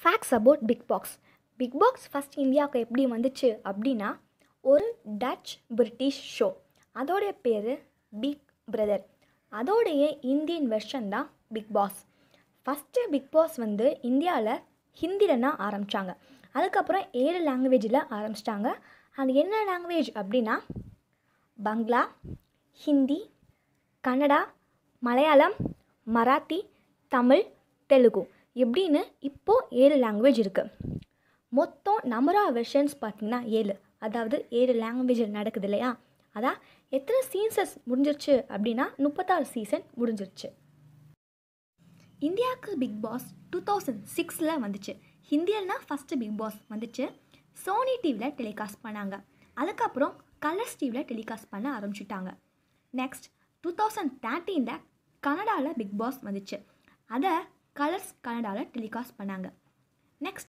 facts about Bigg Boss Bigg Boss first இந்தியாவுக்கு எப்படி வந்துச்சு அப்படின்னா ஒரு டச் பிரிட்டிஷ் ஷோ அதோடைய பேர் பிக் பிரதர் அதோடைய இந்தியன் வெர்ஷன் தான் Bigg Boss first Bigg Boss வந்து இந்தியாவில் ஹிந்தியில் தான் ஆரம்பித்தாங்க அதுக்கப்புறம் ஏழு லாங்குவேஜில் ஆரம்பிச்சிட்டாங்க அது என்ன லாங்குவேஜ் அப்படின்னா பங்களா ஹிந்தி கன்னடா மலையாளம் மராத்தி தமிழ் தெலுங்கு இப்படின்னு இப்போது ஏழு லாங்குவேஜ் இருக்குது மொத்தம் நம்பர் ஆஃப் வெர்ஷன்ஸ் பார்த்தீங்கன்னா ஏழு அதாவது ஏழு லாங்குவேஜில் நடக்குது இல்லையா அதான் எத்தனை சீசன்ஸ் முடிஞ்சிருச்சு அப்படின்னா முப்பத்தாறு சீசன் முடிஞ்சிருச்சு இந்தியாவுக்கு பிக் பாஸ் டூ தௌசண்ட் சிக்ஸில் வந்துச்சு ஹிந்தியில்னா ஃபஸ்ட்டு பிக் பாஸ் வந்துச்சு சோனி டிவியில் டெலிகாஸ்ட் பண்ணாங்க அதுக்கப்புறம் கலர்ஸ் டிவியில் டெலிகாஸ்ட் பண்ண ஆரம்பிச்சிட்டாங்க நெக்ஸ்ட் டூ தௌசண்ட் தேர்ட்டீனில் கனடாவில் பிக் பாஸ் வந்துச்சு அதை கலர்ஸ் கனடாவில் டெலிகாஸ்ட் பண்ணாங்க நெக்ஸ்ட்